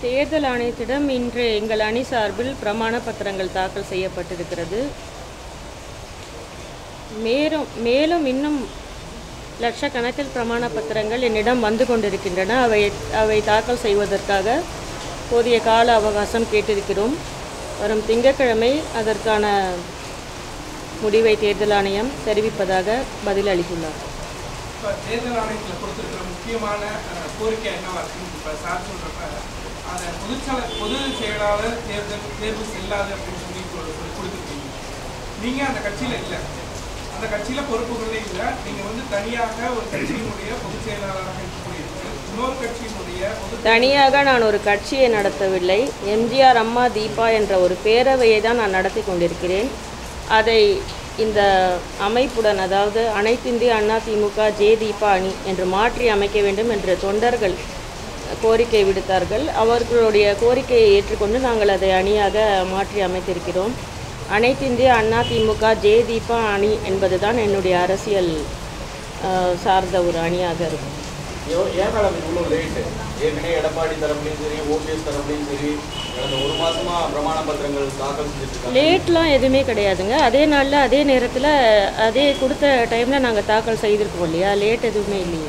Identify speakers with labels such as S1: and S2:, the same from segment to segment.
S1: தேர்தல் ஆணையத்திடம் இன்று எங்கள் அணி சார்பில் பிரமாண பத்திரங்கள் தாக்கல் செய்யப்பட்டிருக்கிறது மேலும் மேலும் இன்னும் லட்சக்கணக்கில் பிரமாண பத்திரங்கள் என்னிடம் வந்து கொண்டிருக்கின்றன அவை அவை தாக்கல் செய்வதற்காக போதிய கால அவகாசம் கேட்டிருக்கிறோம் வரும் திங்கட்கிழமை அதற்கான முடிவை தேர்தல் ஆணையம் தெரிவிப்பதாக பதில் அளித்துள்ளார்
S2: இப்போ தேர்தல் ஆணையத்தில் கொடுத்துருக்கிற முக்கியமான அஹ், கோரிக்கை என்னவா இருக்குன்னு இப்போ சார் சொல்கிறப்ப அதை பொதுச்செயல பொது செயலாளர் தேர்தல் தேர்வு செல்லாது அப்படின்னு சொல்லி கொ- சொல்லி கொடுத்துருக்கீங்க நீங்கள் அந்த கட்சியில் இல்லை அந்த கட்சியில் பொறுப்புகளே இல்லை நீங்கள் வந்து தனியாக ஒரு கட்சியினுடைய பொதுச் செயலாளராக இருக்கக்கூடியது இன்னொரு கட்சியினுடைய பொது
S1: தனியாக நான் ஒரு கட்சியை நடத்தவில்லை எம்ஜிஆர் அம்மா தீபா என்ற ஒரு பேரவையை தான் நான் நடத்தி கொண்டிருக்கிறேன் அதை இந்த அமைப்புடன் அதாவது அனைத்திந்திய அண்ணா திமுக ஜே தீபா அணி என்று மாற்றி அமைக்க வேண்டும் என்று தொண்டர்கள் கோரிக்கை விடுத்தார்கள் அவர்களுடைய கோரிக்கையை ஏற்றுக்கொண்டு நாங்கள் அதை அணியாக மாற்றி அமைத்திருக்கிறோம் அனைத்திந்திய அண்ணா திமுக ஜே தீபா அணி என்பதுதான் என்னுடைய அரசியல் அஹ், சார்ந்த ஒரு அணியாக இருக்கும்
S3: எவ்வளோ- ஏன் மேடம் இவ்வளோ லேட்டு ஏற்கனவே எடப்பாடி தரப்புலையும் சரி ஓபிஎஸ் தரப்புலையும் சரி கடந்த ஒரு மாசமா பிரமாண பத்திரங்கள் தாக்கல் செஞ்சுட்டு இருக்காங்க
S1: லேட்லாம் எதுவுமே கிடையாதுங்க அதே நாளில் அதே நேரத்தில் அதே கொடுத்த டைமில் நாங்கள் தாக்கல் செய்திருக்கோம் இல்லையா லேட் எதுவுமே இல்லையே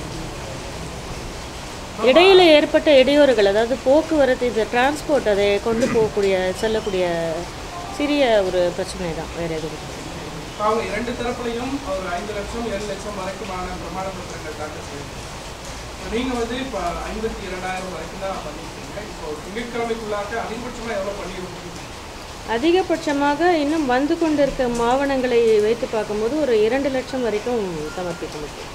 S1: இடையில ஏற்பட்ட இடையூறுகள் அதாவது போக்குவரத்து இது டிரான்ஸ்போர்ட் அதை கொண்டு போகக்கூடிய செல்லக்கூடிய சிறிய ஒரு பிரச்சனை தான் வேறு எதுவும் இல்லை.
S2: இப்போ அவங்க இரண்டு தரப்புலையும் ஒரு ஐந்து லட்சம் ஏழு லட்சம் வரைக்குமான பிரமாண பத்திரங்கள் தாக்கல் செய்யுங்க நீங்கள் வந்து இப்போ ஐம்பத்தி இரண்டாயிரம் வரைக்கும் தான் பண்ணியிருக்கீங்க இப்போ திங்கட்கிழமைக்குள்ளாக அதிகபட்சமாக எவ்வளோ பண்ணியிருக்கீங்க
S1: அதிகபட்சமாக இன்னும் வந்து கொண்டிருக்கும் ஆவணங்களை வைத்து பார்க்கும்போது ஒரு இரண்டு லட்சம் வரைக்கும் சமர்ப்பிக்க முடியும்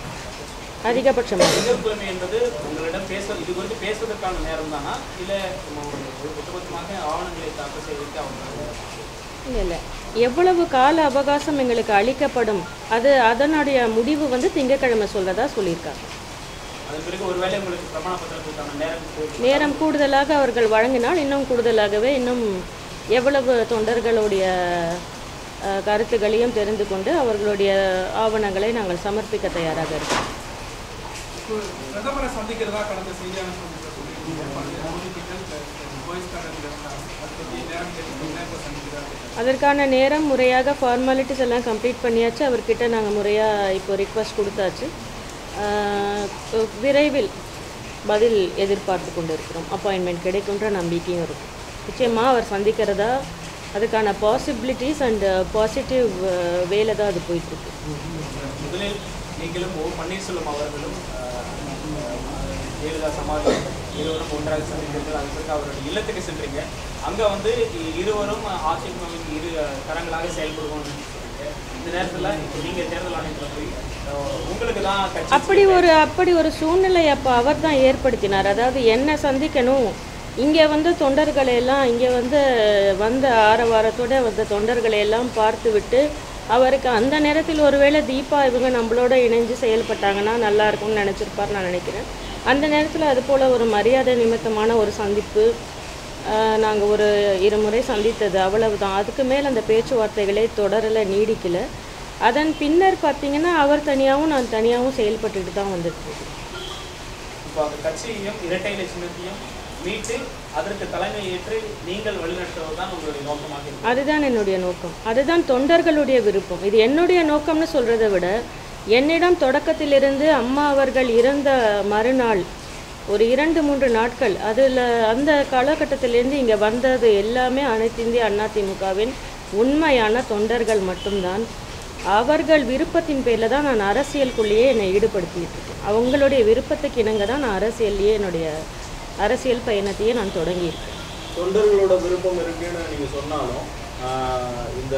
S1: அதிகபட்சமாக
S4: திங்கட்கிழமை என்பது உங்களிடம் பேச இது குறித்து பேசுவதற்கான நேரம் தானா இல்லை ஒட்டுமொத்தமாக ஆவணங்களை தாக்கல் செய்வதற்கு அவங்க
S1: இல்லை இல்லை எவ்வளவு கால அவகாசம் எங்களுக்கு அளிக்கப்படும் அது அதனுடைய முடிவு வந்து திங்கட்கிழமை சொல்றதா சொல்லியிருக்காங்க
S4: அதன் பிறகு ஒருவேளை உங்களுக்கு பிரமாண பத்திரத்துக்கான நேரம் போகும்
S1: நேரம் கூடுதலாக அவர்கள் வழங்கினால் இன்னும் கூடுதலாகவே இன்னும் எவ்வளவு தொண்டர்களுடைய அஹ், கருத்துகளையும் தெரிந்து கொண்டு அவர்களுடைய ஆவணங்களை நாங்கள் சமர்ப்பிக்க தயாராக இருக்கோம்
S2: இப்போ பிரதமரை சந்திக்கிறதா கடந்த செய்தியான சந்திப்பில் சொல்லியிருக்கீங்க பொலிட்டிக்கல் வாய்ஸ் அதை பற்றி நேரம் கேட்டுக்கோங்க இப்போ சந்திக்கிறாரு
S1: அதற்கான நேரம் முறையாக ஃபார்மாலிட்டிஸ் எல்லாம் கம்ப்ளீட் பண்ணியாச்சு அவர்கிட்ட நாங்கள் முறையாக இப்போ ரிக்வஸ்ட் கொடுத்தாச்சு ஆஹ் விரைவில் பதில் எதிர்பார்த்து கொண்டு இருக்கிறோம் அப்பாயின்மெண்ட் கிடைக்குன்ற நம்பிக்கையும் இருக்கும் நிச்சயமாக அவர் சந்திக்கிறதா அதுக்கான பாசிபிலிட்டிஸ் அண்ட் பாசிட்டிவ் வேல தான் அது போயிட்டுருக்கு
S4: முதலில் நீங்களும் ஓ பன்னீர்செல்வம் அவர்களும் அஹ், அஹ், ஜெயலலிதா சமாதி இருவரும் ஒன்றாக சந்தித்தீர்கள் அதுக்கு பிறகு அவருடைய இல்லத்துக்கு சென்றீங்க அங்கே வந்து இ- இருவரும் அதிமுகவின் இரு கரங்களாக செயல்படுவோம்னு சொல்றீங்க இந்த நேரத்தில் நீங்கள் தேர்தல் ஆணையத்தில் போய் அஹ், உங்களுக்கு தான் கட்சி
S1: அப்படி ஒரு அப்படி ஒரு சூழ்நிலை அப்போ அவர் தான் ஏற்படுத்தினார் அதாவது என்னை சந்திக்கணும் இங்கே வந்து தொண்டர்களை எல்லாம் இங்கே வந்து வந்த ஆரவாரத்தோட வந்த தொண்டர்களை எல்லாம் பார்த்து விட்டு அவருக்கு அந்த நேரத்தில் ஒருவேளை தீபா இவங்க நம்மளோட இணைஞ்சு செயல்பட்டாங்கன்னா நல்லா இருக்கும்னு நினச்சிருப்பார் நான் நினைக்கிறேன் அந்த நேரத்தில் அது போல் ஒரு மரியாதை நிமித்தமான ஒரு சந்திப்பு நாங்கள் ஒரு இருமுறை சந்தித்தது அவ்வளவுதான் அதுக்கு மேல் அந்த பேச்சுவார்த்தைகளே தொடரலை நீடிக்கலை அதன் பின்னர் பார்த்தீங்கன்னா அவர் தனியாகவும் நான் தனியாகவும் செயல்பட்டுட்டு தான் வந்துட்டு இருக்கேன்
S4: இப்போ அந்த கட்சியையும் இரட்டை இலை சின்னத்தையும் மீட்டு அதற்கு தலைமை ஏற்று நீங்கள் வழிநடத்துவது தான் உங்களுடைய நோக்கமாக இருக்கு
S1: அதுதான் என்னுடைய நோக்கம் அதுதான் தொண்டர்களுடைய விருப்பம் இது என்னுடைய நோக்கம்னு சொல்கிறத விட என்னிடம் தொடக்கத்திலிருந்து அம்மா அவர்கள் இறந்த மறுநாள் ஒரு இரண்டு மூன்று நாட்கள் அதில் அந்த காலகட்டத்திலேருந்து இங்கே வந்தது எல்லாமே அனைத்து இந்திய அண்ணா திமுகவின் உண்மையான தொண்டர்கள் மட்டும்தான் அவர்கள் விருப்பத்தின் பேரில் தான் நான் அரசியலுக்குள்ளேயே என்னை ஈடுபடுத்திட்டு இருக்கேன் அவங்களுடைய விருப்பத்துக்கு இணங்க தான் நான் அரசியல்லையே என்னுடைய அரசியல் பயணத்தையே நான் தொடங்கியிருக்கேன்
S3: தொண்டர்களோட விருப்பம் இருக்குன்னு நீங்க சொன்னாலும் ஆஹ், இந்த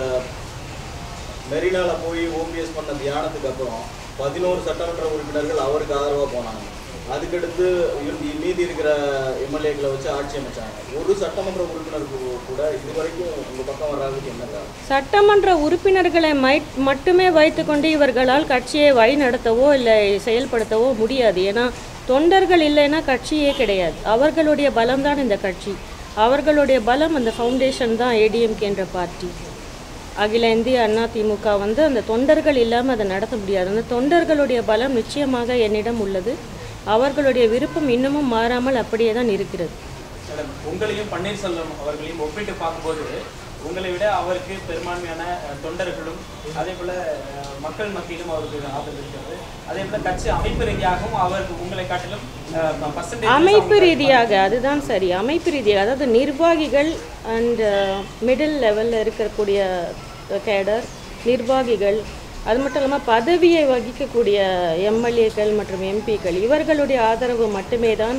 S3: மெரினால போய் ஓபிஎஸ் பண்ண தியானத்துக்கு அப்புறம் பதினோரு சட்டமன்ற உறுப்பினர்கள் அவருக்கு ஆதரவா போனாங்க அதுக்கடுத்து இரு- மீதி இருக்கிற எம்எல்ஏக்களை வச்சு ஆட்சி அமைச்சாங்க ஒரு சட்டமன்ற உறுப்பினருக்கு கூட இதுவரைக்கும் உங்க பக்கம் வர்றதுக்கு என்ன காரணம்
S1: சட்டமன்ற உறுப்பினர்களை மை மட்டுமே வைத்துக்கொண்டு இவர்களால் கட்சியை வழிநடத்தவோ இல்லை செயல்படுத்தவோ முடியாது ஏன்னா தொண்டர்கள் இல்லைன்னா கட்சியே கிடையாது அவர்களுடைய பலம்தான் இந்த கட்சி அவர்களுடைய பலம் அந்த ஃபவுண்டேஷன் தான் ஏடிஎம்கே என்ற பார்ட்டி அகில இந்திய அண்ணா திமுக வந்து அந்த தொண்டர்கள் இல்லாமல் அதை நடத்த முடியாது அந்த தொண்டர்களுடைய பலம் நிச்சயமாக என்னிடம் உள்ளது அவர்களுடைய விருப்பம் இன்னமும் மாறாமல் அப்படியே தான் இருக்கிறது
S4: மேடம் உங்களையும் பன்னீர்செல்வம் அவர்களையும் ஒப்பிட்டு பார்க்கும்போது உங்களை விட அவருக்கு பெரும்பான்மையான அஹ், தொண்டர்களும் அதே போல அஹ், மக்கள் மத்தியிலும் அவருக்கு ஆதரவு இருக்கிறது அதே போல கட்சி அமைப்பு ரீதியாகவும் அவருக்கு உங்களை காட்டிலும் பர்சன்டேஜ்
S1: அமைப்பு ரீதியாக அதுதான் சரி அமைப்பு ரீதியாக அதாவது நிர்வாகிகள் அண்ட் மிடில் லெவலில் இருக்கக்கூடிய கேடர் நிர்வாகிகள் அது மட்டும் இல்லாமல் பதவியை வகிக்கக்கூடிய எம்எல்ஏக்கள் மற்றும் எம்பிக்கள் இவர்களுடைய ஆதரவு மட்டுமே தான்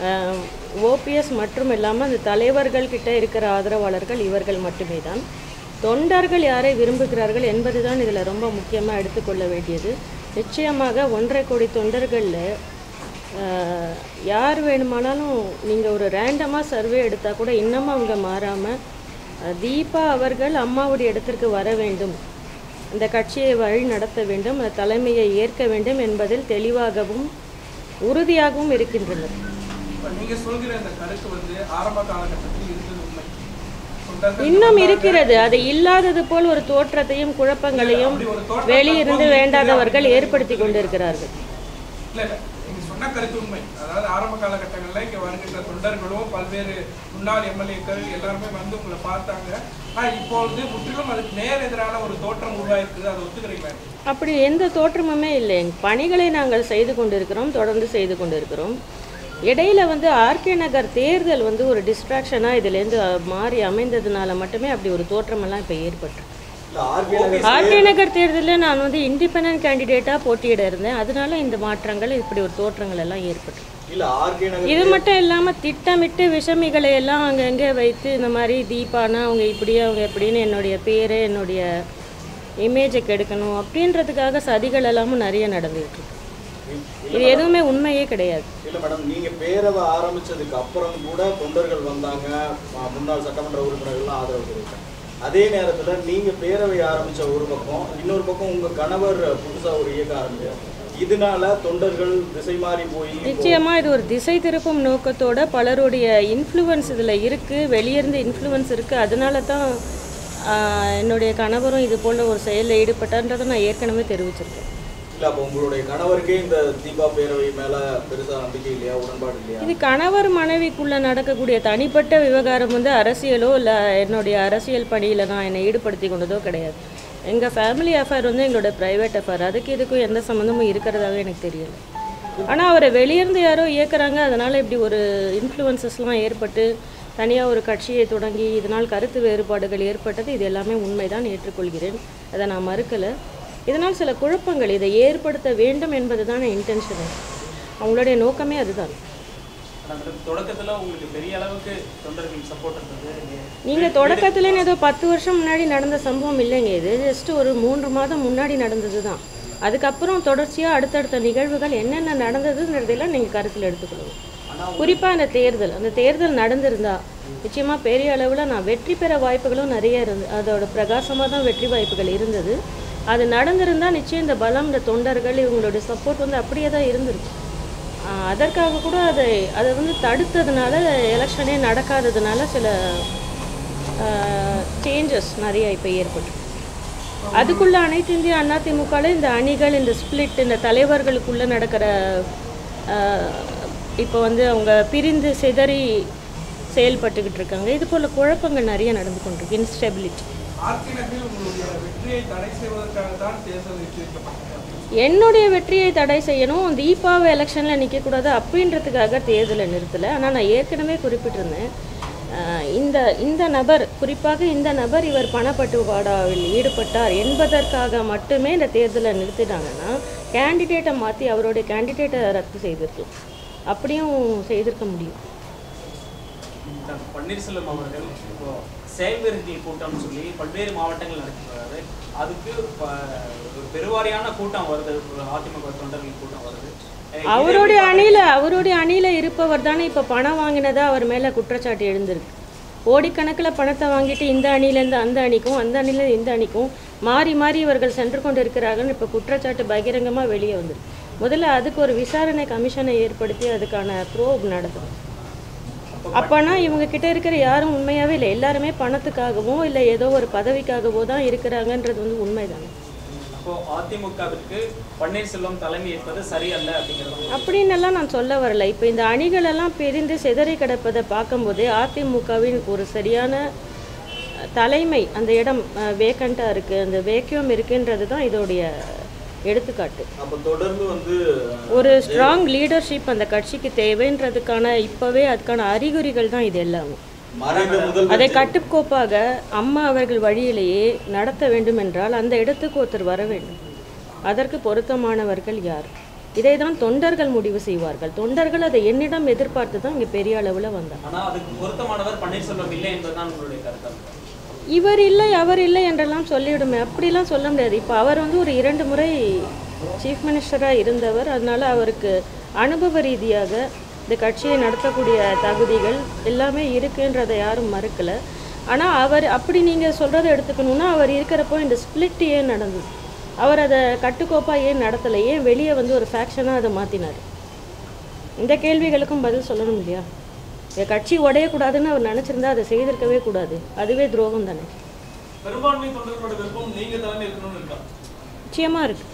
S1: ஓபிஎஸ் மட்டும் இல்லாமல் அந்த தலைவர்கள் கிட்ட இருக்கிற ஆதரவாளர்கள் இவர்கள் மட்டுமே தான் தொண்டர்கள் யாரை விரும்புகிறார்கள் என்பதுதான் இதில் ரொம்ப முக்கியமாக எடுத்துக்கொள்ள வேண்டியது நிச்சயமாக ஒன்றரை கோடி தொண்டர்களில் ஆஹ் யார் வேணுமானாலும் நீங்கள் ஒரு ரேண்டமாக சர்வே எடுத்தால் கூட இன்னமும் அவங்க மாறாமல் தீபா அவர்கள் அம்மாவுடைய இடத்திற்கு வர வேண்டும் இந்த கட்சியை வழி நடத்த வேண்டும் அந்த தலைமையை ஏற்க வேண்டும் என்பதில் தெளிவாகவும் உறுதியாகவும் இருக்கின்றனர்
S2: இப்ப நீங்க சொல்கிற இந்த கருத்து வந்து ஆரம்ப காலகட்டத்தில் இருந்தது உண்மை தொண்டர்கள்
S1: இன்னும் இருக்கிறது அது இல்லாதது போல் ஒரு தோற்றத்தையும் குழப்பங்களையும்
S2: அப்படி ஒரு தோற்றம்
S1: வெளியிருந்து
S2: தற்போது
S1: வேண்டாதவர்கள்
S2: இருக்கிறது
S1: ஏற்படுத்தி கொண்டிருக்கிறார்கள்
S2: இல்ல இல்ல நீங்க சொன்ன கருத்து உண்மை அதாவது ஆரம்ப காலகட்டங்கள்ல இங்க வருகின்ற தொண்டர்களும் பல்வேறு முன்னாள் எம்எல்ஏக்கள் எல்லாருமே வந்து உங்களை பார்த்தாங்க ஆனா இப்பொழுது முற்றிலும் அதுக்கு நேர் எதிரான ஒரு தோற்றம் உருவாயிருக்குது அதை ஒத்துக்கிறீங்களா
S1: அப்படி எந்த தோற்றமுமே இல்லை பணிகளை நாங்கள் செய்து கொண்டிருக்கிறோம் தொடர்ந்து செய்து கொண்டிருக்கிறோம் இடையில வந்து ஆர்கே நகர் தேர்தல் வந்து ஒரு டிஸ்ட்ராக்ஷனாக இதுலேருந்து மாறி அமைந்ததுனால மட்டுமே அப்படி ஒரு தோற்றமெல்லாம் இப்போ ஏற்பட்டு
S3: இல்ல ஆர்கே நகர்
S1: ஆர்கே நகர் தேர்தலில் நான் வந்து இண்டிபெண்டன்ட் கேண்டிடேட்டாக போட்டியிட இருந்தேன் அதனால இந்த மாற்றங்கள் இப்படி ஒரு தோற்றங்கள் எல்லாம் ஏற்பட்டு
S3: இல்ல ஆர்கே நகர்
S1: இது மட்டும் இல்லாமல் திட்டமிட்டு விஷமிகளை எல்லாம் அங்கங்கே வைத்து இந்த மாதிரி தீபானா அவங்க இப்படி அவங்க எப்படின்னு என்னுடைய பேரை என்னுடைய இமேஜை கெடுக்கணும் அப்படின்றதுக்காக சதிகள் எல்லாமும் நிறைய நடந்துகிட்டு இருக்கு இது எதுவுமே உண்மையே கிடையாது
S3: இல்ல மேடம் நீங்க பேரவை ஆரம்பிச்சதுக்கு அப்புறம் கூட தொண்டர்கள் வந்தாங்க ம- முன்னாள் சட்டமன்ற உறுப்பினர்கள்லாம் ஆதரவு தெரிவித்தாங்க அதே நேரத்துல நீங்க பேரவை ஆரம்பிச்ச ஒரு பக்கம் இன்னொரு பக்கம் உங்க கணவர் புதுசா ஒரு இயக்கம் ஆரம்பிச்சார் இதனால தொண்டர்கள் திசை மாறி போய் இப்போ-
S1: நிச்சயமா இது ஒரு திசை திருப்பும் நோக்கத்தோட பலருடைய இன்ஃப்ளூவன்ஸ் இதில் இருக்கு வெளியிருந்து இன்ஃப்ளூவன்ஸ் இருக்கு அதனால தான் ஆஹ், என்னுடைய கணவரும் இது போன்ற ஒரு செயலில் ஈடுபட்டான்றதை நான் ஏற்கனவே தெரிவிச்சிருக்கேன்
S3: இல்ல அப்ப உங்களுடைய கணவருக்கே இந்த தீபா பேரவை மேல பெருசா நம்பிக்கை இல்லையா உடன்பாடு இல்லையா
S1: இது கணவர் மனைவிக்குள்ள நடக்கக்கூடிய தனிப்பட்ட விவகாரம் வந்து அரசியலோ இல்லை என்னுடைய அரசியல் பணியில் நான் என்னை ஈடுபடுத்தி கொண்டதோ கிடையாது எங்கள் ஃபேமிலி அஃபேர் வந்து எங்களோட ப்ரைவேட் அஃபேர் அதுக்கு இதுக்கும் எந்த சம்மந்தமும் இருக்கிறதாவே எனக்கு தெரியல ஆனால் அவரை வெளியிருந்து யாரோ இயக்குறாங்க அதனால் இப்படி ஒரு இன்ஃப்ளூயன்சஸ்லாம் ஏற்பட்டு தனியாக ஒரு கட்சியை தொடங்கி இதனால் கருத்து வேறுபாடுகள் ஏற்பட்டது இது எல்லாமே உண்மைதான் ஏற்றுக்கொள்கிறேன் அதை நான் மறுக்கலை இதனால் சில குழப்பங்கள் இதை ஏற்படுத்த வேண்டும் என்பது தான் இன்டென்ஷன் அவங்களுடைய நோக்கமே அதுதான்
S4: மேடம் தொடக்கத்துல உங்களுக்கு பெரிய அளவுக்கு தொண்டர்கள் சப்போர்ட் இருந்தது
S1: நீங்கள் தொடக்கத்துலேன்னு ஏதோ பத்து வருஷம் முன்னாடி நடந்த சம்பவம் இல்லைங்க இது ஜஸ்ட் ஒரு மூன்று மாதம் முன்னாடி நடந்தது தான் அதுக்கப்புறம் தொடர்ச்சியாக அடுத்தடுத்த நிகழ்வுகள் என்னென்ன நடந்ததுன்றதெல்லாம் நீங்கள் கருத்தில் எடுத்துக்கணும் குறிப்பாக அந்த தேர்தல் அந்த தேர்தல் நடந்திருந்தா நிச்சயமாக பெரிய அளவில் நான் வெற்றி பெற வாய்ப்புகளும் நிறைய இருந்து அதோட பிரகாசமாக தான் வெற்றி வாய்ப்புகள் இருந்தது அது நடந்திருந்தால் நிச்சயம் இந்த பலம் இந்த தொண்டர்கள் இவங்களுடைய சப்போர்ட் வந்து அப்படியே தான் இருந்திருக்கு ஆஹ் அதற்காக கூட அதை அதை வந்து தடுத்ததுனால எலெக்ஷனே நடக்காததுனால சில சேஞ்சஸ் நிறைய இப்போ ஏற்பட்டு அதுக்குள்ள அனைத்து இந்திய அதிமுகவில் இந்த அணிகள் இந்த ஸ்பிளிட் இந்த தலைவர்களுக்குள்ள நடக்கிற ஆஹ், இப்போ வந்து அவங்க பிரிந்து சிதறி செயல்பட்டுக்கிட்டு இருக்காங்க இது போல குழப்பங்கள் நிறைய நடந்து கொண்டிருக்கு இன்ஸ்டெபிலிட்டி
S2: ஆர்கே நகரில் உங்களுடைய வெற்றியை தடை செய்வதற்காக தான் தேர்தல் வெற்றி வைக்கப்பட்டது
S1: என்னுடைய வெற்றியை தடை செய்யணும் தீபாவை எலெக்ஷனில் நிற்கக்கூடாது அப்படின்றதுக்காக தேர்தலை நிறுத்தலை ஆனால் நான் ஏற்கனவே குறிப்பிட்டிருந்தேன் ஆஹ் இந்த இந்த நபர் குறிப்பாக இந்த நபர் இவர் பணப்பட்டுவாடாவில் ஈடுபட்டார் என்பதற்காக மட்டுமே இந்த தேர்தலை நிறுத்திட்டாங்கன்னா கேண்டிடேட்டை மாற்றி அவருடைய கேண்டிடேட்டை ரத்து செய்திருக்கலாம் அப்படியும் செய்திருக்க முடியும்
S4: டாக்டர் பன்னீர்செல்வம் அவர்கள் இப்போ செயல்விருத்தி கூட்டம்னு சொல்லி பல்வேறு மாவட்டங்கள் நடத்துகிறாரு அதுக்கு ப- ஒரு பெருவாரியான கூட்டம் வருது ஒரு அதிமுக தொண்டர்கள் கூட்டம் வருது அஹ் இதை
S1: அவருடைய
S4: எப்படி
S1: அணியில் அவருடைய அணியில் இருப்பவர் தானே இப்போ பணம் வாங்கினதா அவர் மேலே குற்றச்சாட்டு எழுந்திருக்கு கோடிக்கணக்கில் பணத்தை வாங்கிட்டு இந்த அணியிலேருந்து அந்த அணிக்கும் அந்த அணியிலேருந்து இந்த அணிக்கும் மாறி மாறி இவர்கள் சென்று கொண்டு இருக்கிறாங்கன்னு இப்போ குற்றச்சாட்டு பகிரங்கமாக வெளியே வந்திருக்கு முதல்ல அதுக்கு ஒரு விசாரணை கமிஷனை ஏற்படுத்தி அதுக்கான ப்ரோப் நடத்தணும் அப்போனா இவங்க கிட்ட இருக்கிற யாரும் உண்மையாகவே இல்லை எல்லாருமே பணத்துக்காகவோ இல்லை ஏதோ ஒரு பதவிக்காகவோ தான் இருக்கிறாங்கன்றது வந்து உண்மைதானே
S4: அப்ப இப்போ அதிமுகவிற்கு பன்னீர்செல்வம் தலைமை ஏற்பது சரியல்ல அப்படிங்கிறது
S1: அப்படின்னு எல்லாம் நான் சொல்ல வரல இப்போ இந்த அணிகளெல்லாம் பிரிந்து சிதறி கிடப்பதை பார்க்கும்போதே அதிமுகவின் ஒரு சரியான அஹ், தலைமை அந்த இடம் வேக்கண்ட்டாக இருக்குது அந்த வேக்யூம் இருக்குன்றது தான் இதோடைய எடுத்துக்காட்டு
S3: அப்ப தொடர்ந்து வந்து
S1: ஒரு ஸ்ட்ராங் லீடர்ஷிப் அந்த கட்சிக்கு தேவைன்றதுக்கான இப்போவே அதுக்கான அறிகுறிகள் தான் இது எல்லாமே
S3: மறைந்த முதல்
S1: அதை கட்டுக்கோப்பாக அம்மா அவர்கள் வழியிலேயே நடத்த வேண்டும் என்றால் அந்த இடத்துக்கு ஒருத்தர் வர வேண்டும் அதற்கு பொருத்தமானவர்கள் யார் இதை தான் தொண்டர்கள் முடிவு செய்வார்கள் தொண்டர்கள் அதை என்னிடம் எதிர்பார்த்து தான் இங்கே பெரிய அளவில் வந்தாங்க
S4: ஆனா அதுக்கு பொருத்தமானவர் பன்னீர்செல்வம் இல்லை என்பதுதான் உங்களுடைய கருத்து
S1: இவர் இல்லை அவர் இல்லை என்றெல்லாம் சொல்லிவிடுமே அப்படிலாம் சொல்ல முடியாது இப்போ அவர் வந்து ஒரு இரண்டு முறை சீஃப் மினிஸ்டராக இருந்தவர் அதனால அவருக்கு அனுபவ ரீதியாக இந்த கட்சியை நடத்தக்கூடிய தகுதிகள் எல்லாமே இருக்குன்றதை யாரும் மறுக்கலை ஆனால் அவர் அப்படி நீங்கள் சொல்கிறத எடுத்துக்கணுன்னா அவர் இருக்கிறப்போ இந்த ஸ்பிளிட் ஏன் நடந்தது அவர் அதை கட்டுக்கோப்பாக ஏன் நடத்தலை ஏன் வெளியே வந்து ஒரு ஃபேக்ஷனாக அதை மாற்றினார் இந்த கேள்விகளுக்கும் பதில் சொல்லணும் இல்லையா இந்த கட்சி உடையக்கூடாதுன்னு அவர் நினச்சிருந்தா அதை செய்திருக்கவே கூடாது அதுவே துரோகம் தானே
S2: பெரும்பான்மை தொண்டர்களோட விருப்பம் நீங்க தலைமை இருக்கணும்னு இருக்கா
S1: நிச்சயமாக இருக்கு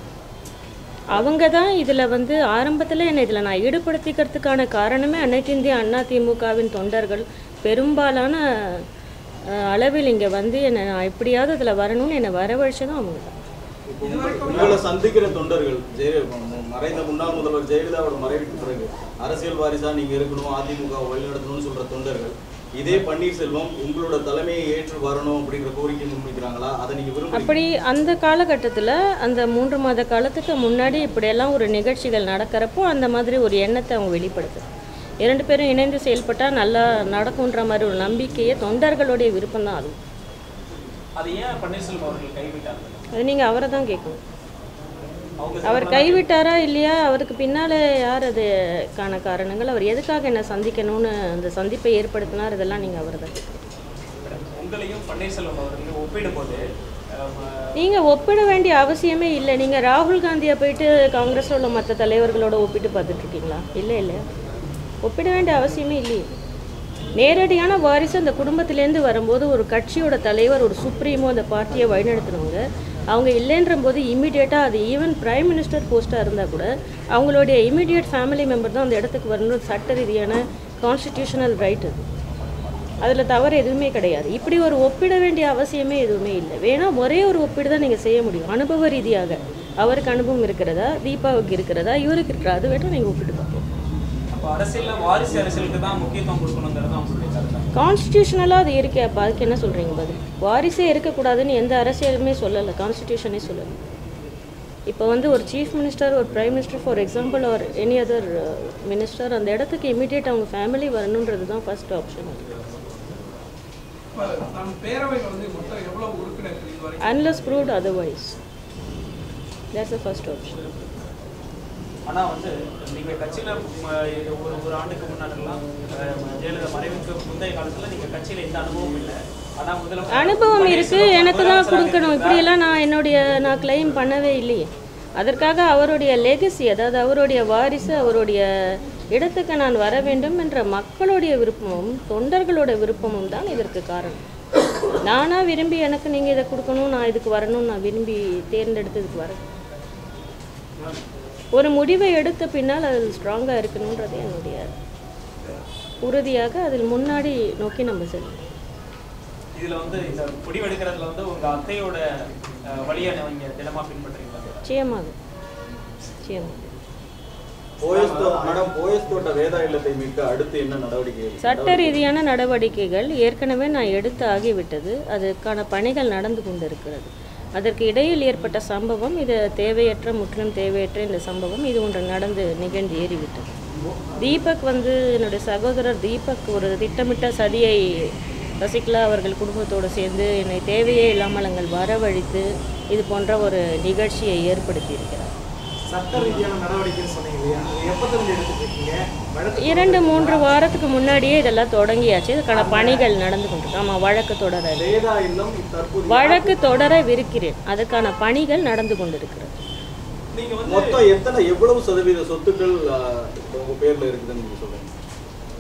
S1: அவங்க தான் இதில் வந்து ஆரம்பத்தில் என்னை இதில் நான் ஈடுபடுத்திக்கிறதுக்கான காரணமே அனைத்து இந்திய அண்ணா திமுகவின் தொண்டர்கள் பெரும்பாலான அஹ், அளவில் இங்கே வந்து என்னை நான் எப்படியாவது அதில் வரணும்னு என்னை வரவழைச்சதும் அவங்க தான்
S3: உங்களை சந்திக்கிற தொண்டர்கள் ஜெய மறைந்த முன்னாள் முதல்வர் ஜெயலலிதாவோட மறைவுக்கு பிறகு அரசியல் வாரிசா நீங்க இருக்கணும் அதிமுக வழிநடத்தணும்னு சொல்ற தொண்டர்கள் இதே பன்னீர்செல்வம் உங்களோட தலைமையை ஏற்று வரணும் அப்படிங்கிற கோரிக்கை முன்வைக்கிறாங்களா அதை நீங்க விரும்புறீங்க
S1: அப்படி அந்த காலகட்டத்தில் அந்த மூன்று மாத காலத்துக்கு முன்னாடி இப்படியெல்லாம் ஒரு நிகழ்ச்சிகள் நடக்கிறப்போ அந்த மாதிரி ஒரு எண்ணத்தை அவங்க வெளிப்படுத்து இரண்டு பேரும் இணைந்து செயல்பட்டால் நல்லா நடக்குன்ற மாதிரி ஒரு நம்பிக்கையை தொண்டர்களுடைய விருப்பம் தான் அதுவும்
S4: அதை ஏன் பன்னீர்செல்வம் அவர்கள் கைவிட்டார்கள்
S1: அது நீங்கள் அவரை தான் கேட்கணும்
S4: அவங்க
S1: அவர் கைவிட்டாரா இல்லையா அவருக்கு பின்னால் யார் அதுக்கான காரணங்கள் அவர் எதுக்காக என்ன சந்திக்கணும்னு அந்த சந்திப்பை ஏற்படுத்தினார் இதெல்லாம் நீங்கள் அவரை தான் கேட்கணும்
S4: உங்களையும் பன்னீர்செல்வம் அவர்களையும் ஒப்பிடும்போது அஹ்,
S1: நீங்கள் ஒப்பிட வேண்டிய அவசியமே இல்லை நீங்கள் ராகுல் காந்தியை போயிட்டு காங்கிரஸில் உள்ள மற்ற தலைவர்களோட ஒப்பிட்டு பார்த்துட்டு இருக்கீங்களா இல்லை இல்லை ஒப்பிட வேண்டிய அவசியமே இல்லையே நேரடியான வாரிசு அந்த குடும்பத்திலேருந்து வரும்போது ஒரு கட்சியோட தலைவர் ஒரு சுப்ரீமோ அந்த பார்ட்டியை வழிநடத்துனவங்க அவங்க இல்லைன்ற போது இமீடியட்டாக அது ஈவன் பிரைம் மினிஸ்டர் போஸ்ட்டாக இருந்தால் கூட அவங்களுடைய இமீடியட் ஃபேமிலி மெம்பர் தான் அந்த இடத்துக்கு வரணும் சட்ட ரீதியான கான்ஸ்டிடியூஷனல் ரைட் அது அதில் தவறு எதுவுமே கிடையாது இப்படி ஒரு ஒப்பிட வேண்டிய அவசியமே எதுவுமே இல்லை வேணா ஒரே ஒரு ஒப்பீடு தான் நீங்கள் செய்ய முடியும் அனுபவ ரீதியாக அவருக்கு அனுபவம் இருக்கிறதா தீபாவுக்கு இருக்கிறதா இவருக்கு இருக்கிறா அது வேணால் நீங்கள் ஒப்பிட்டு பார்ப்போம்
S4: அப்போ அரசியல்ல வாரிசு அரசியலுக்கு தான் முக்கியத்துவம் கொடுக்கணுங்கிறது தான் உங்களுடைய கருத்து
S1: கான்ஸ்டிடியூஷனலாக அது இருக்கே அப்போ அதுக்கு என்ன சொல்கிறீங்க பதில் வாரிசே இருக்கக்கூடாதுன்னு எந்த அரசியலுமே சொல்லலை கான்ஸ்டிடியூஷனே சொல்லலை இப்போ வந்து ஒரு சீஃப் மினிஸ்டர் ஒரு பிரைம் மினிஸ்டர் ஃபார் எக்ஸாம்பிள் ஒரு எனி அதர் மினிஸ்டர் அந்த இடத்துக்கு இமீடியட் அவங்க ஃபேமிலி வரணுன்றது தான் ஃபர்ஸ்ட் ஆப்ஷன்
S2: இப்ப நம்ம பேரவையில் வந்து மொத்தம் எவ்வளவு உறுப்பினர்கள் இது வரைக்கும்
S1: unless proved otherwise that's the first option
S4: ஆனா வந்து நீங்க கட்சியில ம, இது ஒரு ஒரு ஆண்டுக்கு முன்னாடிலாம் அஹ், ஜெயலலிதா மறைவுக்கு முந்தைய காலத்துல நீங்க கட்சியில எந்த அனுபவம் இல்லை ஆனா முதல்ல
S1: அனுபவம் இருக்கு
S4: பன்னீர்செல்வம்
S1: எனக்கு தான்
S4: முதலமைச்சராக
S1: கொடுக்கணும்
S4: இருந்தா-
S1: இப்படியெல்லாம் நான் என்னுடைய நான் கிளைம் பண்ணவே இல்லையே அதற்காக அவருடைய லெகசி அதாவது அவருடைய வாரிசு அவருடைய இடத்துக்கு நான் வர வேண்டும் என்ற மக்களுடைய விருப்பமும் தொண்டர்களோட விருப்பமும் தான் இதற்கு காரணம் நானாக விரும்பி எனக்கு நீங்கள் இதை கொடுக்கணும் நான் இதுக்கு வரணும் நான் விரும்பி தேர்ந்தெடுத்து இதுக்கு வரேன் ஒரு முடிவை எடுத்த பின்னால் அதில் ஸ்ட்ராங்காக இருக்கணுன்றது என்னுடைய உறுதியாக அதில் முன்னாடி நோக்கி நம்ம செல்லணும்
S4: இதுல வந்து இந்த முடிவெடுக்கிறதுல வந்து உங்க அத்தையோட அஹ், வழியை நீங்க தினமா பின்பற்றுறீங்களா
S1: நிச்சயமாக நிச்சயமாக
S3: போயஸ் தோ- மேடம் போயஸ் தோட்ட வேதா இல்லத்தை மீட்க அடுத்து என்ன நடவடிக்கை
S1: சட்ட ரீதியான நடவடிக்கைகள் ஏற்கனவே நான் எடுத்து ஆகிவிட்டது அதற்கான பணிகள் நடந்து கொண்டிருக்கிறது அதற்கு இடையில் ஏற்பட்ட சம்பவம் இது தேவையற்ற முற்றிலும் தேவையற்ற இந்த சம்பவம் இது ஒன்று நடந்து நிகழ்ந்து ஏறிவிட்டது தீபக் வந்து என்னுடைய சகோதரர் தீபக் ஒரு திட்டமிட்ட சதியை சசிகலா அவர்கள் குடும்பத்தோடு சேர்ந்து என்னை தேவையே இல்லாமல் அங்கள் வரவழைத்து இது போன்ற ஒரு நிகழ்ச்சியை ஏற்படுத்தி இருக்கிறார்
S5: சட்ட ரீதியான நடவடிக்கைன்னு சொன்னீங்க இல்லையா அது எப்போ தெரிஞ்சு எடுத்துட்டு இருக்கீங்க வழக்கு
S1: இரண்டு மூன்று வாரத்துக்கு முன்னாடியே இதெல்லாம் தொடங்கியாச்சு இதுக்கான பணிகள் நடந்து கொண்டிருக்கு ஆமாம் வழக்கு தொடர இருக்கு.
S5: வேதா இல்லம் தற்போது
S1: வழக்கு தொடர விருக்கிறேன் அதுக்கான பணிகள் நடந்து கொண்டிருக்கிறது
S2: நீங்க வந்து
S3: மொத்தம் எத்தனை எவ்வளவு சதவீத சொத்துக்கள் ஆஹ், இப்ப உங்க பேர்ல இருக்குதுன்னு நீங்க சொல்லுங்க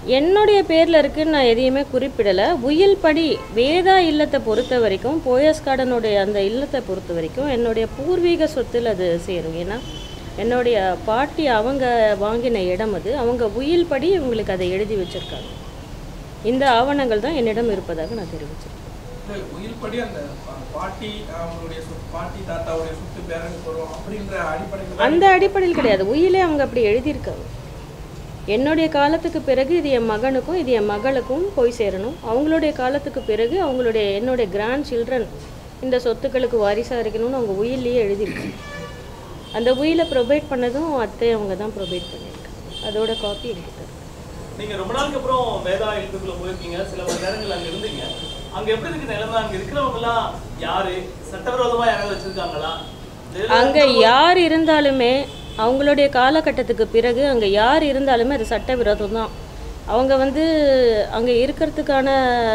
S1: என்னுடைய பேரில் இருக்குன்னு நான் எதையுமே குறிப்பிடலை உயில் படி வேதா இல்லத்தை பொறுத்த வரைக்கும் போயஸ் கார்டனுடைய அந்த இல்லத்தை பொறுத்த வரைக்கும் என்னுடைய பூர்வீக சொத்தில் அது சேரும் ஏன்னா என்னுடைய பாட்டி அவங்க வாங்கின இடம் அது அவங்க உயில் படி இவங்களுக்கு அதை எழுதி வச்சுருக்காங்க இந்த ஆவணங்கள் தான் என்னிடம் இருப்பதாக நான் தெரிவிச்சிருக்கேன்
S2: இல்ல, உயிர்ப்படி அந்த பா- பாட்டி அவங்களுடைய சொத்து பாட்டி தாத்தாவுடைய சொத்து பேரனுக்கு வரும் அப்படின்ற அடிப்படையில்
S1: அந்த அடிப்படையில் கிடையாது உயிலே அவங்க அப்படி எழுதியிருக்காங்க என்னுடைய காலத்துக்கு பிறகு இது என் மகனுக்கும் இது என் மகளுக்கும் போய் சேரணும் அவங்களுடைய காலத்துக்கு பிறகு அவங்களுடைய என்னுடைய கிராண்ட் சில்ட்ரன் இந்த சொத்துக்களுக்கு வாரிசாக இருக்கணும்னு அவங்க உயிலேயே எழுதியிருக்காங்க அந்த உயிலை ப்ரொவைட் பண்ணதும் அத்தை அவங்க தான் ப்ரொவைட் பண்ணியிருக்காங்க அதோட காப்பி என்கிட்ட இருக்கு.
S6: நீங்க ரொம்ப நாளுக்கு அப்புறம் வேதா எழுத்துக்குள்ள போயிருக்கீங்க சில மணி நேரங்கள் அங்க இருந்தீங்க அங்க எப்படி இருக்கு நிலைமை அங்க இருக்கிறவங்க எல்லாம் யாரு சட்டவிரோதமா யாராவது வச்சிருக்காங்களா
S1: அங்கே யார் இருந்தாலுமே அவங்களுடைய காலகட்டத்துக்கு பிறகு அங்கே யார் இருந்தாலுமே அது சட்டவிரோதம் தான் அவங்க வந்து அங்கே இருக்கிறதுக்கான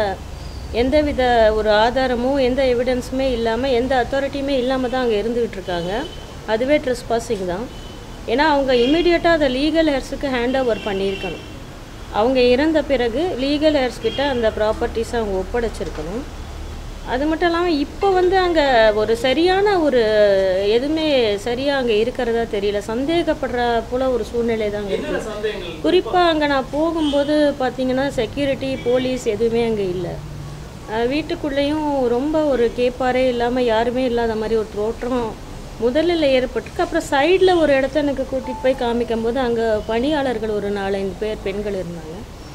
S1: எந்தவித ஒரு ஆதாரமும் எந்த எவிடன்ஸுமே இல்லாமல் எந்த அத்தாரிட்டியுமே இல்லாமல் தான் அங்கே இருந்துகிட்டு இருக்காங்க அதுவே ட்ரெஸ் பாசிங் தான் ஏன்னா அவங்க இமீடியட்டாக அதை லீகல் ஹேர்ஸுக்கு ஹேண்ட் ஓவர் பண்ணியிருக்கணும் அவங்க இறந்த பிறகு லீகல் ஹேர்ஸ் கிட்ட அந்த ப்ராப்பர்ட்டிஸை அவங்க ஒப்படைச்சிருக்கணும் அது மட்டும் இல்லாமல் இப்போ வந்து அங்கே ஒரு சரியான ஒரு எதுவுமே சரியாக அங்கே இருக்கிறதா தெரியல சந்தேகப்படுற போல ஒரு சூழ்நிலை தான் அங்கே
S6: என்னென்ன
S1: இருக்குது
S6: சந்தேகங்கள்
S1: குறிப்பாக அங்கே நான் போகும்போது பார்த்தீங்கன்னா செக்யூரிட்டி போலீஸ் எதுவுமே அங்கே இல்லை அஹ் வீட்டுக்குள்ளேயும் ரொம்ப ஒரு கேப்பாரே இல்லாமல் யாருமே இல்லாத மாதிரி ஒரு தோற்றம் முதலில் ஏற்பட்டிருக்கு அப்புறம் சைடில் ஒரு இடத்த எனக்கு கூட்டிகிட்டு போய் காமிக்கும் போது அங்கே பணியாளர்கள் ஒரு நாலஞ்சு பேர் பெண்கள் இருந்தாங்க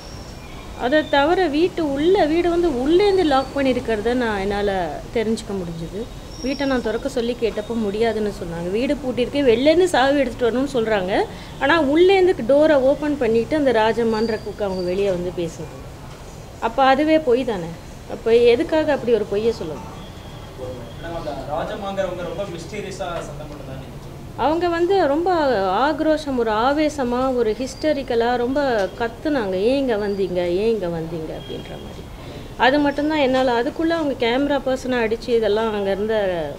S1: அதை தவிர வீட்டு உள்ள வீடு வந்து உள்ளேருந்து லாக் பண்ணியிருக்கிறத நான் என்னால் தெரிஞ்சுக்க முடிஞ்சுது வீட்டை நான் திறக்க சொல்லி கேட்டப்போ முடியாதுன்னு சொன்னாங்க வீடு பூட்டியிருக்கு வெளிலேருந்து சாவி எடுத்துகிட்டு வரணும்னு சொல்கிறாங்க ஆனால் உள்ளேருந்து டோரை ஓப்பன் பண்ணிவிட்டு அந்த ராஜம்மான்ற குக்கு அவங்க வெளியே வந்து பேசுனாங்க அப்போ அதுவே பொய் தானே அப்போ எதுக்காக அப்படி ஒரு பொய்யை சொல்லணும்
S4: நம்ம அந்த ராஜமாங்கிறவங்க ரொம்ப மிஸ்டீரியஸா சத்தம் போட்டதா நீங்க சொல்லுங்க.
S1: அவங்க வந்து ரொம்ப ஆக்ரோஷம் ஒரு ஆவேசமாக ஒரு ஹிஸ்டரிக்கலாக ரொம்ப கத்துனாங்க ஏன் இங்கே வந்தீங்க ஏன் இங்கே வந்தீங்க அப்படின்ற மாதிரி அது மட்டும்தான் என்னால் அதுக்குள்ளே அவங்க கேமரா பர்சனை அடித்து இதெல்லாம் அங்கே இருந்த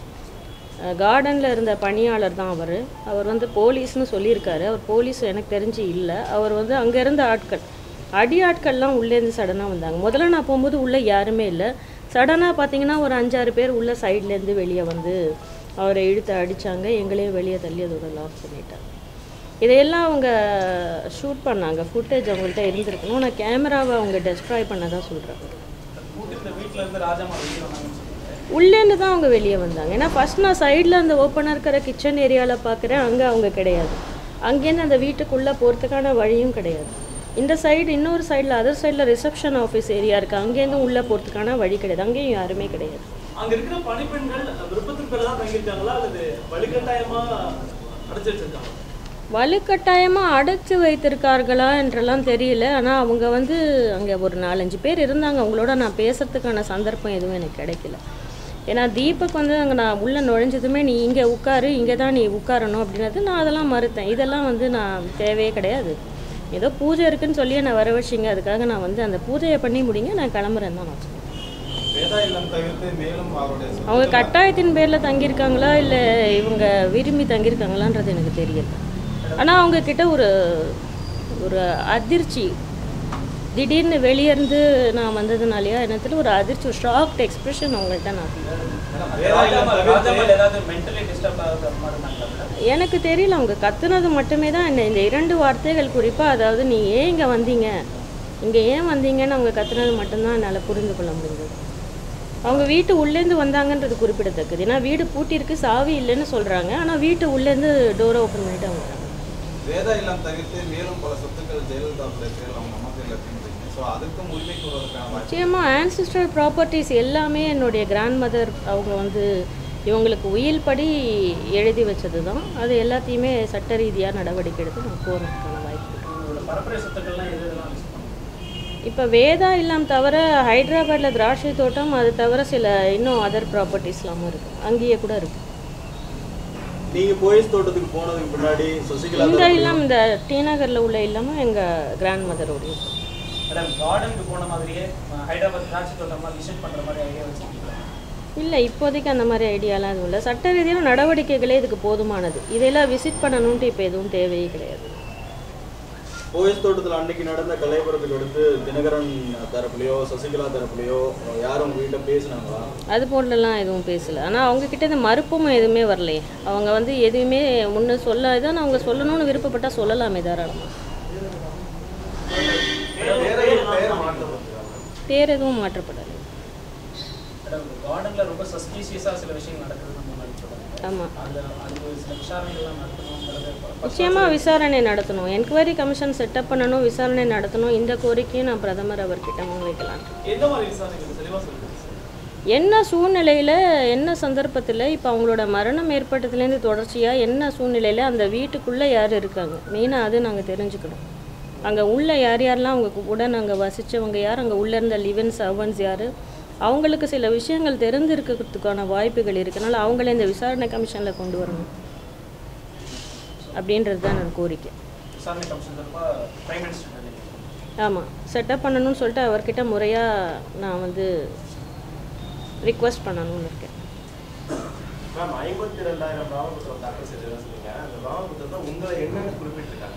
S1: கார்டனில் இருந்த பணியாளர் தான் அவர் அவர் வந்து போலீஸ்னு சொல்லியிருக்காரு அவர் போலீஸ் எனக்கு தெரிஞ்சு இல்லை அவர் வந்து அங்கே இருந்த ஆட்கள் அடி ஆட்கள்லாம் உள்ளேருந்து சடனாக வந்தாங்க முதல்ல நான் போகும்போது உள்ளே யாருமே இல்லை சடனாக பார்த்தீங்கன்னா ஒரு அஞ்சாறு பேர் உள்ள சைட்லேருந்து வெளியே வந்து அவரை இழுத்து அடித்தாங்க எங்களையும் வெளியே தள்ளி அதோட லாக் பண்ணிட்டாங்க இதையெல்லாம் அவங்க ஷூட் பண்ணாங்க ஃபுட்டேஜ் அவங்கள்ட்ட இருந்திருக்கணும் ஆனால் கேமராவை அவங்க டெஸ்ட்ராய் பண்ணதான் சொல்கிறாங்க
S4: கூட்டிருந்த வீட்டுல இருந்து ராஜாமா வெளியே வந்தாங்கன்னு சொல்லுங்க
S1: உள்ளேருந்து தான் அவங்க வெளியே வந்தாங்க ஏன்னா ஃபர்ஸ்ட் நான் சைடில் அந்த ஓப்பனாக இருக்கிற கிச்சன் ஏரியாவில் பார்க்குறேன் அங்கே அவங்க கிடையாது அங்கேருந்து அந்த வீட்டுக்குள்ளே போகிறதுக்கான வழியும் கிடையாது இந்த சைடு இன்னொரு சைடில் அதர் சைடில் ரிசப்ஷன் ஆஃபீஸ் ஏரியா இருக்குது அங்கேருந்து உள்ளே போகிறதுக்கான வழி கிடையாது அங்கேயும் யாருமே கிடையாது
S6: அங்க இருக்கிற பணிப்பெண்கள் விருப்பத்தின் பேர் தான் தங்கியிருக்காங்களா அல்லது வலுக்கட்டாயமா அடைச்சு வச்சிருக்காங்க
S1: வலுக்கட்டாயமாக அடைச்சு வைத்திருக்கார்களா என்றெல்லாம் தெரியல ஆனால் அவங்க வந்து அங்கே ஒரு நாலஞ்சு பேர் இருந்தாங்க அவங்களோட நான் பேசுறதுக்கான சந்தர்ப்பம் எதுவும் எனக்கு கிடைக்கல ஏன்னா தீபக் வந்து அங்கே நான் உள்ளே நுழைஞ்சதுமே நீ இங்கே உட்காரு இங்கே தான் நீ உட்காரணும் அப்படின்னது நான் அதெல்லாம் மறுத்தேன் இதெல்லாம் வந்து நான் தேவையே கிடையாது ஏதோ பூஜை இருக்குன்னு சொல்லி என்னை வர வச்சிங்க அதுக்காக நான் வந்து அந்த பூஜையை பண்ணி முடிங்க நான் கிளம்புறேன்னு தான் நான் சொன்னேன்
S3: வேதா இல்லம் தவிர்த்து மேலும் அவருடைய
S1: அவங்க கட்டாயத்தின் பேரில் தங்கியிருக்காங்களா இல்லை இவங்க விரும்பி தங்கியிருக்காங்களான்றது எனக்கு தெரியல ஆனால் அவங்க கிட்ட ஒரு ஒரு அதிர்ச்சி திடீர்னு வெளியேருந்து நான் வந்ததுனாலயா என்னத்துல ஒரு அதிர்ச்சி ஒரு ஷாக்ட் எக்ஸ்பிரஷன் அவங்கள்ட்ட நான் feel பண்ணேன்.
S4: ராஜாமா ராஜாமா ஏதாவது மென்டலி டிஸ்டர்ப் ஆகுற மாதிரி இருந்தாங்களா
S1: எனக்கு தெரியல அவங்க கத்துனது மட்டுமே தான் என்ன இந்த இரண்டு வார்த்தைகள் குறிப்பாக அதாவது நீ ஏன் இங்கே வந்தீங்க இங்கே ஏன் வந்தீங்கன்னு அவங்க கத்துனது மட்டும்தான் என்னால் புரிந்து கொள்ள முடிஞ்சது அவங்க வீட்டு உள்ளேருந்து வந்தாங்கன்றது குறிப்பிடத்தக்கது ஏன்னா வீடு பூட்டியிருக்கு சாவி இல்லைன்னு சொல்கிறாங்க ஆனால் வீட்டு உள்ளேருந்து டோரை ஓப்பன் பண்ணிட்டு அவங்க வராங்க.
S7: வேதா இல்லம் தவிர்த்து மேலும் பல சொத்துக்கள் ஜெயலலிதாவுடைய பேரில் அவங்க அம்மா பேரில் இருக்குன்றீங்க ஸோ அதுக்கும் உரிமை கோருவதற்கான வாய்ப்பு
S1: நிச்சயமாக ஆன்சிஸ்டர் ப்ராப்பர்ட்டிஸ் எல்லாமே என்னுடைய கிராண்ட் மதர் அவங்க வந்து இவங்களுக்கு உயில் படி எழுதி வச்சது தான் அது எல்லாத்தையுமே சட்ட ரீதியாக நடவடிக்கை எடுத்து நான் போகிறதுக்கான வாய்ப்பு இருக்கு.
S4: உங்களோட பரம்பரை சொத்துக்கள்லாம் எது எதெல்லாம் லிஸ்ட் பண்ணுங்க
S1: இப்போ வேதா இல்லம் தவிர ஹைதராபாத்தில் திராட்சை தோட்டம் அது தவிர சில இன்னும் அதர் ப்ராப்பர்ட்டிஸ்லாமும் இருக்குது அங்கேயே கூட இருக்குது
S3: நீங்க போயஸ் தோட்டத்துக்கு போனதுக்கு முன்னாடி சசிகலா
S1: இந்த
S3: தரப்புலையும்
S1: இல்லம் இந்த டி நகரில் உள்ள இல்லமும் எங்கள் கிராண்ட் மதரோடைய
S4: மேடம் கார்டனுக்கு போன மாதிரியே அஹ், ஹைதராபாத் திராட்சை தோட்டம்லாம் விசிட் பண்ற மாதிரி ஐடியா வச்சிருக்கீங்களா
S1: இல்லை இப்போதைக்கு அந்த மாதிரி ஐடியாலாம் எதுவும் இல்லை சட்ட ரீதியான நடவடிக்கைகளே இதுக்கு போதுமானது இதெல்லாம் விசிட் பண்ணணுன்ட்டு இப்போ எதுவும் தேவையே கிடையாது
S3: போயஸ் தோட்டத்தில் அன்னைக்கு நடந்த கலைபுரத்துக்கு அடுத்து தினகரன் தரப்புலையோ சசிகலா தரப்புலையோ யாரும் உங்ககிட்ட பேசுனாங்களா
S1: அது போலலாம் எதுவும் பேசல ஆனால் அவங்க கிட்ட இந்த மறுப்பும் எதுவுமே வரலையே அவங்க வந்து எதுவுமே முன்ன சொல்ல இதான் அவங்க சொல்லணும்னு விருப்பப்பட்டா சொல்லலாமே தாராளமாக பேர் எதுவும் மாற்றப்படலை
S4: கார்டன்ல ரொம்ப சஸ்பீசியஸா சில விஷயங்கள் நடக்குது நம்ம முன்னாடி சொல்லுவாங்க
S1: ஆமாம்
S4: அந்த அது சில விசாரணைகள்லாம் நடத்தணுங்கிறது
S1: நிச்சயமாக விசாரணை நடத்தணும் என்கொயரி கமிஷன் செட்டப் பண்ணணும் விசாரணை நடத்தணும் இந்த கோரிக்கையை நான் பிரதமர் அவர்கிட்ட முன்வைக்கலாம்
S6: எந்த மாதிரி விசாரணைகள் தெளிவாக சொல்லுங்க சார்
S1: என்ன சூழ்நிலையில் என்ன சந்தர்ப்பத்தில் இப்போ அவங்களோட மரணம் ஏற்பட்டதுலேருந்து தொடர்ச்சியாக என்ன சூழ்நிலையில் அந்த வீட்டுக்குள்ளே யார் இருக்காங்க மெயினாக அது நாங்கள் தெரிஞ்சுக்கணும் அங்கே உள்ள யார் யாரெல்லாம் அவங்க கூட நாங்கள் வசித்தவங்க யார் அங்கே உள்ளே இருந்த லிவன் சர்வன்ஸ் யார் அவங்களுக்கு சில விஷயங்கள் தெரிஞ்சிருக்கிறதுக்கான வாய்ப்புகள் இருக்கனால அவங்கள இந்த விசாரணை கமிஷனில் கொண்டு வரணும் அப்படின்றது தான் என்னோட கோரிக்கை
S4: விசாரணை கமிஷன் தரப்பா பிரைம் மினிஸ்டர் நினைக்கிறேன்
S1: ஆமாம் செட்டப் பண்ணணும்னு சொல்லிட்டு அவர்கிட்ட முறையாக நான் வந்து ரிக்வெஸ்ட் பண்ணணும்னு இருக்கேன்
S8: மேம் ஐம்பத்தி ரெண்டாயிரம் ராமபுத்திரம் தாக்கல் செய்ததா சொன்னீங்க அந்த ராமபுத்திரத்தை உங்களை என்னென்ன குறிப்பிட்டிருக்காங்க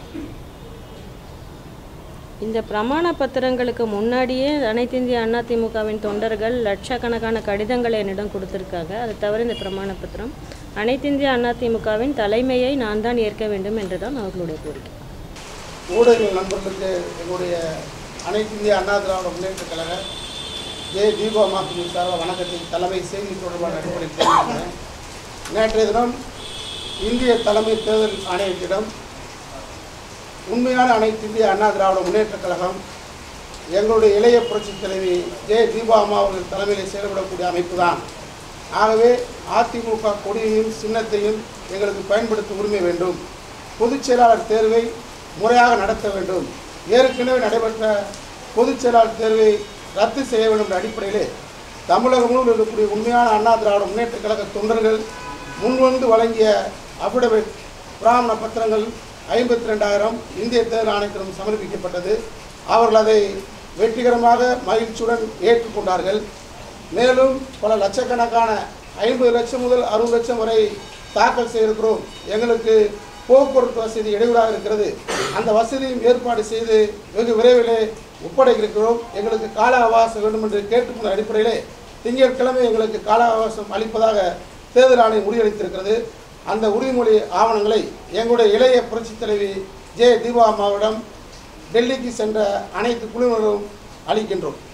S1: இந்த பிரமாண பத்திரங்களுக்கு முன்னாடியே அனைத்து இந்திய அண்ணா திமுகவின் தொண்டர்கள் லட்சக்கணக்கான கடிதங்களை என்னிடம் கொடுத்துருக்காங்க அது தவிர இந்த பிரமாண பத்திரம் அனைத்து இந்திய அண்ணா திமுகவின் தலைமையை நான் தான் ஏற்க வேண்டும் என்றுதான் அவர்களுடைய கோரிக்கை
S9: ஊடக நண்பர்களுக்கு எங்களுடைய அனைத்து இந்திய அண்ணா திராவிட முன்னேற்ற கழக ஜே தீபா மாத்தினி சார்பாக வணக்கத்தின் தலைமை செய்தி தொடர்பான அடிப்படையில் தெரிவிக்கிறேன் நேற்றைய தினம் இந்திய தலைமை தேர்தல் ஆணையத்திடம் உண்மையான அனைத்து இந்திய அண்ணா திராவிட முன்னேற்ற கழகம் எங்களுடைய இளைய புரட்சித் தலைவி ஜே தீபா அம்மா அவர்கள் தலைமையில் செயல்படக்கூடிய அமைப்பு தான் ஆகவே அதிமுக கொடியையும் சின்னத்தையும் எங்களுக்கு பயன்படுத்த உரிமை வேண்டும் பொதுச் செயலாளர் தேர்வை முறையாக நடத்த வேண்டும் ஏற்கனவே நடைபெற்ற பொதுச் செயலாளர் தேர்வை ரத்து செய்ய வேண்டும் என்ற அடிப்படையிலே தமிழகம் முழுவதும் இருக்கக்கூடிய உண்மையான அண்ணா திராவிட முன்னேற்ற கழக தொண்டர்கள் முன்வந்து வழங்கிய அபிடவிட் பிராமண பத்திரங்கள் ஐம்பத்தி ரெண்டாயிரம் இந்திய தேர்தல் ஆணையத்திடம் சமர்ப்பிக்கப்பட்டது அவர்கள் அதை வெற்றிகரமாக மகிழ்ச்சியுடன் ஏற்றுக்கொண்டார்கள் மேலும் பல லட்சக்கணக்கான ஐம்பது லட்சம் முதல் அறுபது லட்சம் வரை தாக்கல் செய்திருக்கிறோம் எங்களுக்கு போக்குவரத்து வசதி இடையூறாக இருக்கிறது அந்த வசதியும் ஏற்பாடு செய்து வெகு விரைவிலே ஒப்படைக்க இருக்கிறோம் எங்களுக்கு கால அவகாசம் வேண்டும் என்று கேட்டுக்கொண்ட அடிப்படையிலே திங்கட்கிழமை எங்களுக்கு கால அவகாசம் அளிப்பதாக தேர்தல் ஆணையம் முடிவெடுத்திருக்கிறது அந்த உறுதிமொழி ஆவணங்களை எங்களுடைய இளைய புரட்சித் தலைவி ஜே தீபா அம்மாவிடம் டெல்லிக்கு சென்ற அனைத்து குழுவினரும் அளிக்கின்றோம்